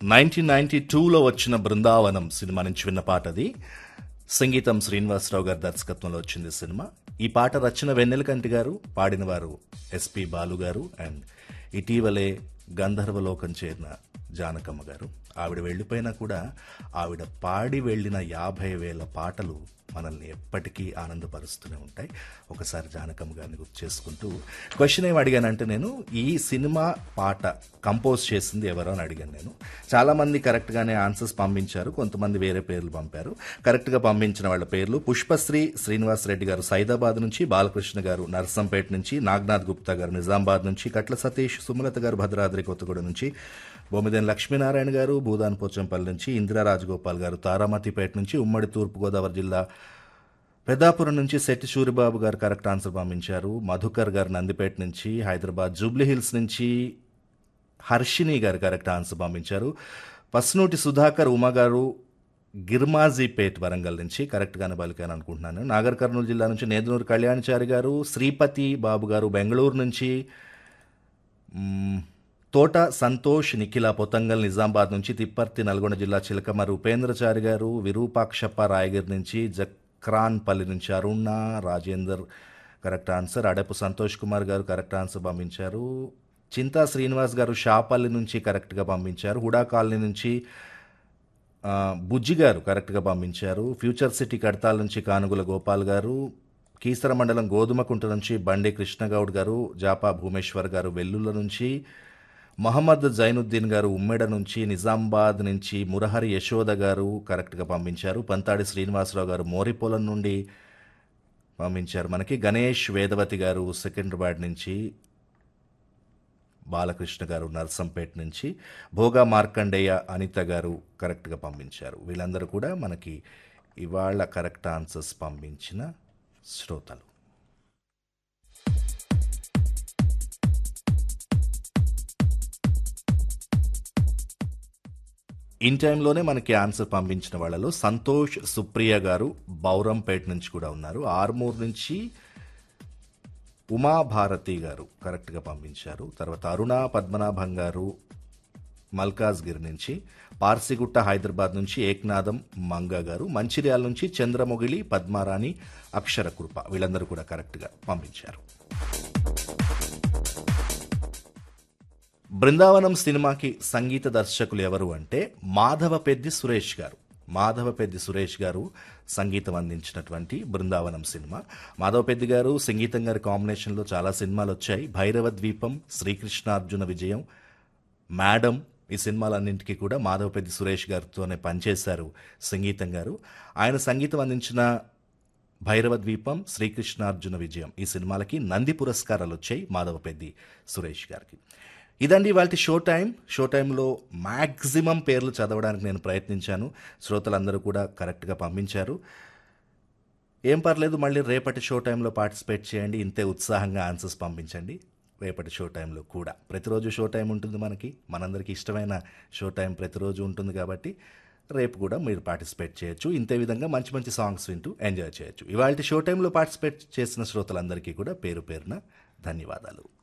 nineteen ninety టూలో వచ్చిన Brindavanam cinema నుంచి విన్న పాట అది సంగీతం శ్రీనివాసరావు గారి దర్శకత్వంలో వచ్చింది సినిమా ఈ పాట రచన వెన్నెలకంటి గారు పాడిన వారు ఎస్పి బాలు గారు అండ్ ఇటీవలే గంధర్వలోకం చేరిన జానకమ్మ గారు ఆవిడ వెళ్ళిపోయినా కూడా ఆవిడ పాడి వెళ్ళిన యాభై వేల పాటలు మనల్ని ఎప్పటికీ ఆనందపరుస్తూనే ఉంటాయి ఒకసారి జానకమ్మ గారిని గుర్తు చేసుకుంటూ క్వశ్చన్ ఏం అడిగానంటే నేను ఈ సినిమా పాట కంపోజ్ చేసింది ఎవరో అని అడిగాను నేను చాలా మంది కరెక్ట్గానే ఆన్సర్స్ పంపించారు కొంతమంది వేరే పేర్లు పంపారు కరెక్ట్గా పంపించిన వాళ్ళ పేర్లు పుష్పశ్రీ శ్రీనివాస్ రెడ్డి గారు సైదాబాద్ నుంచి బాలకృష్ణ గారు నర్సంపేట నుంచి నాగ్నాథ్ గుప్తా గారు నిజామాబాద్ నుంచి కట్ల సతీష్ సుమలత గారు భద్రాద్రి కొత్తగూడ నుంచి బొమ్మిదేని లక్ష్మీనారాయణ గారు భూదాన్ పోచంపల్లి నుంచి ఇందిరా రాజగోపాల్ గారు తారామతిపేట నుంచి ఉమ్మడి తూర్పుగోదావరి జిల్లా పెద్దాపురం నుంచి శెట్టి సూరిబాబు గారు కరెక్ట్ ఆన్సర్ పంపించారు మధుకర్ గారు నందిపేట నుంచి హైదరాబాద్ జూబ్లీ హిల్స్ నుంచి హర్షిని గారు కరెక్ట్ ఆన్సర్ పంపించారు పస్నూటి సుధాకర్ ఉమా గారు గిర్మాజీపేట్ వరంగల్ నుంచి కరెక్ట్గానే పలికాను అనుకుంటున్నాను నాగర్ కర్నూలు జిల్లా నుంచి నేదునూరు కళ్యాణచారి గారు శ్రీపతి బాబు గారు బెంగళూరు నుంచి మ్మ్, తోట సంతోష్ నిఖిల పొతంగల్ నిజామాబాద్ నుంచి తిప్పర్తి నల్గొండ జిల్లా చిలకమర్రి ఉపేంద్రచారి గారు విరూపాక్షప్ప రాయగిరి నుంచి జక్రాన్పల్లి నుంచి అరుణ రాజేందర్ కరెక్ట్ ఆన్సర్ అడపు సంతోష్ కుమార్ గారు కరెక్ట్ ఆన్సర్ పంపించారు చింతా శ్రీనివాస్ గారు షాపల్లి నుంచి కరెక్ట్గా పంపించారు హుడా కాలనీ నుంచి ఆ, బుజ్జి గారు కరెక్ట్గా పంపించారు ఫ్యూచర్ సిటీ కడతాల నుంచి కానుగుల గోపాల్ గారు కీసర మండలం గోధుమకుంట నుంచి బండి కృష్ణగౌడ్ గారు జాపా భూమేశ్వర్ గారు వెల్లుల నుంచి మహమ్మద్ జైనుద్దీన్ గారు ఉమ్మెడ నుంచి నిజామాబాద్ నుంచి మురహరి యశోద గారు కరెక్ట్గా పంపించారు పంతాడి శ్రీనివాసరావు గారు మోరిపోలం నుండి పంపించారు మనకి గణేష్ వేదవతి గారు సికింద్రాబాద్ నుంచి బాలకృష్ణ గారు నర్సంపేట నుంచి భోగా మార్కండేయ అనిత గారు కరెక్ట్గా పంపించారు వీళ్ళందరూ కూడా మనకి ఇవాళ కరెక్ట్ ఆన్సర్స్ పంపించిన శ్రోతలు ఇన్ టైంలోనే మనకి ఆన్సర్ పంపించిన వాళ్ళలో సంతోష్ సుప్రియ గారు బౌరంపేట నుంచి కూడా ఉన్నారు ఆర్మూర్ నుంచి ఉమాభారతి గారు కరెక్ట్గా పంపించారు తర్వాత అరుణ పద్మనాభం గారు మల్కాజ్గిరి నుంచి పార్సిగుట్ట హైదరాబాద్ నుంచి ఏక్నాథం మంగ గారు మంచిర్యాల నుంచి చంద్రమొగిలి పద్మారాణి అక్షర కృప వీళ్ళందరూ కూడా కరెక్ట్గా పంపించారు బృందావనం సినిమాకి సంగీత దర్శకులు ఎవరు అంటే మాధవ పెద్ది సురేష్ గారు మాధవ పెద్ది సురేష్ గారు సంగీతం అందించినటువంటి బృందావనం సినిమా మాధవ పెద్ది గారు సంగీతం గారి కాంబినేషన్లో చాలా సినిమాలు వచ్చాయి భైరవ ద్వీపం శ్రీకృష్ణార్జున విజయం మేడం ఈ సినిమాలన్నింటికీ కూడా మాధవ పెద్ది సురేష్ గారితోనే పనిచేశారు సంగీతం గారు ఆయన సంగీతం అందించిన భైరవ ద్వీపం శ్రీకృష్ణార్జున విజయం ఈ సినిమాలకి నంది పురస్కారాలు వచ్చాయి మాధవ పెద్ది సురేష్ గారికి ఇదండి వాళ్ళ షో టైం షో టైంలో మ్యాక్సిమం పేర్లు చదవడానికి నేను ప్రయత్నించాను శ్రోతలందరూ కూడా కరెక్ట్గా పంపించారు ఏం పర్లేదు మళ్ళీ రేపటి షో టైంలో పార్టిసిపేట్ చేయండి ఇంతే ఉత్సాహంగా ఆన్సర్స్ పంపించండి రేపటి షో టైంలో కూడా ప్రతిరోజు షో టైం ఉంటుంది మనకి మనందరికీ ఇష్టమైన షో టైం ప్రతిరోజు ఉంటుంది కాబట్టి రేపు కూడా మీరు పార్టిసిపేట్ చేయొచ్చు ఇంతే విధంగా మంచి మంచి సాంగ్స్ వింటూ ఎంజాయ్ చేయొచ్చు ఇవాళ షో టైంలో పార్టిసిపేట్ చేసిన శ్రోతలందరికీ కూడా పేరు పేరున ధన్యవాదాలు